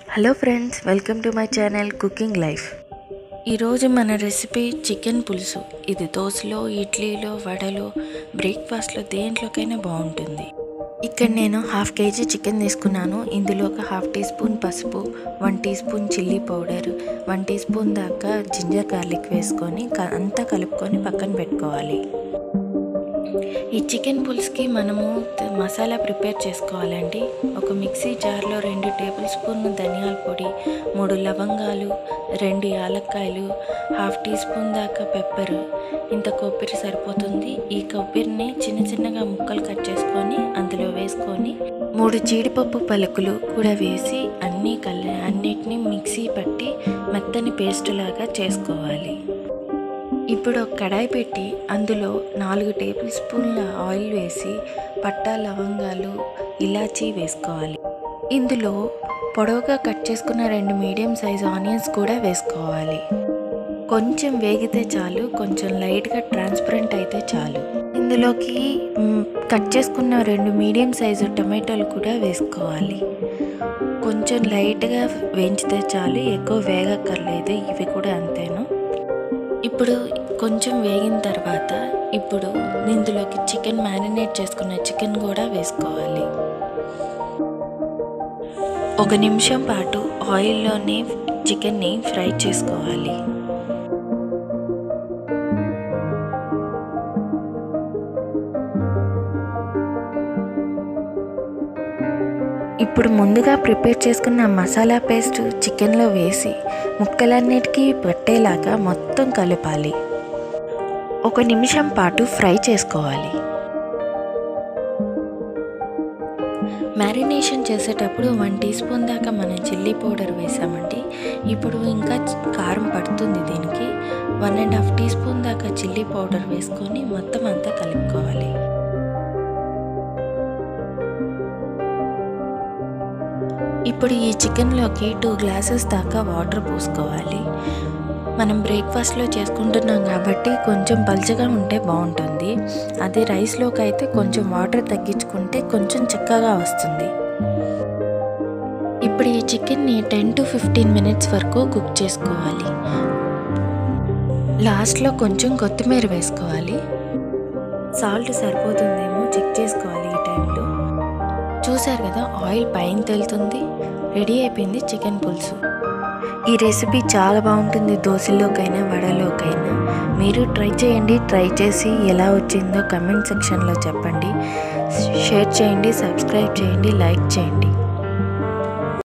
hello friends welcome to my channel cooking life ఈరోజు మన recipe chicken పులుసు ఇది దోశలో ఇడ్లీలో వడలో బ్రేక్ఫాస్ట్లో దేంట్లోకైనా బాగుంటుంది ఇక్కడ నేను హాఫ్ కేజీ చికెన్ తీసుకున్నాను ఇందులో ఒక హాఫ్ టీ స్పూన్ పసుపు one teaspoon chilli powder one teaspoon దాకా జింజర్ గార్లిక్ వేసుకొని క- అంతా కలుపుకొని పక్కన పెట్టుకోవాలి ఈ చికెన్ పులుసుకి మనము త- మసాలా ప్రిపేర్ చేసుకోవాలండి ఒక మిక్సీ జార్లో రెండు టేబుల్ స్పూన్ ధనియాల పొడి మూడు లవంగాలు రెండు యాలక్కాయలు హాఫ్ టీ స్పూన్ దాకా పెప్పర్ ఇంత కొబ్బరి సరిపోతుంది ఈ కొబ్బరిని చిన్న చిన్నగా ముక్కలు కట్ చేసుకొని అందులో వేసుకొని మూడు జీడిపప్పు పలుకులు కూడా వేసి అన్నీ కల అన్నిటినీ మిక్సీ పట్టి మెత్తని పేస్ట్ లాగా చేసుకోవాలి ఇప్పుడు ఒక కడాయి పెట్టి అందులో నాలుగు టేబుల్ స్పూన్ల ఆయిల్ వేసి పట్టా లవంగాలు ఇలాచీ వేసుకోవాలి ఇందులో పొడవుగా కట్ చేసుకున్న రెండు మీడియం సైజ్ ఆనియన్స్ కూడా వేసుకోవాలి కొంచెం వేగితే చాలు కొంచెం లైట్గా ట్రాన్స్పరెంట్ అయితే చాలు ఇందులోకి మ్, కట్ చేసుకున్న రెండు మీడియం సైజు టమాటాలు కూడా వేసుకోవాలి కొంచెం లైట్గా వేయించితే చాలు ఎక్కువ వేగక్కర్లేదు ఇవి కూడా అంతేను ఇప్పుడు కొంచెం వేగిన తర్వాత ఇప్పుడు ఇందులోకి చికెన్ మ్యారినేట్ చేసుకున్న చికెన్ కూడా వేసుకోవాలి ఒక నిమిషం పాటు ఆయిల్లోనే చికెన్ని ఫ్రై చేసుకోవాలి ఇప్పుడు ముందుగా ప్రిపేర్ చేసుకున్న మసాలా పేస్ట్ చికెన్లో వేసి ముక్కలన్నిటికీ పట్టేలాగా మొత్తం కలపాలి ఒక నిమిషం పాటు ఫ్రై చేసుకోవాలి మ్యారినేషన్ చేసేటప్పుడు వన్ టీ స్పూన్ దాకా మనం చిల్లీ పౌడర్ వేసామండి ఇప్పుడు ఇంకా చ- కారం పడుతుంది దీనికి one and half teaspoon దాకా చిల్లీ పౌడర్ వేసుకొని మొత్తం అంతా కలుపుకోవాలి ఇప్పుడు ఈ చికెన్లోకి టూ గ్లాసెస్ దాకా వాటర్ పోసుకోవాలి మనం బ్రేక్ఫాస్ట్లో చేసుకుంటున్నాం కాబట్టి కొంచెం పల్చగా ఉంటే బాగుంటుంది అదే రైస్లోకి అయితే కొంచెం వాటర్ తగ్గించుకుంటే కొంచెం చిక్కగా వస్తుంది ఇప్పుడు ఈ చికెన్ని టెన్ టు ఫిఫ్టీన్ మినిట్స్ వరకు కుక్ చేసుకోవాలి లాస్ట్లో కొంచెం కొత్తిమీర వేసుకోవాలి సాల్ట్ సరిపోతుందేమో చెక్ చేసుకోవాలి ఈ టైంలో చూశారు కదా ఆయిల్ పైన తేలుతుంది రెడీ అయిపోయింది చికెన్ పులుసు ఈ రెసిపీ చాలా బాగుంటుంది దోశలోకైనా వడలోకైనా మీరు ట్రై చేయండి ట్రై చేసి ఎలా వచ్చిందో కమెంట్ సెక్షన్లో చెప్పండి షేర్ చేయండి సబ్స్క్రైబ్ చేయండి లైక్ చేయండి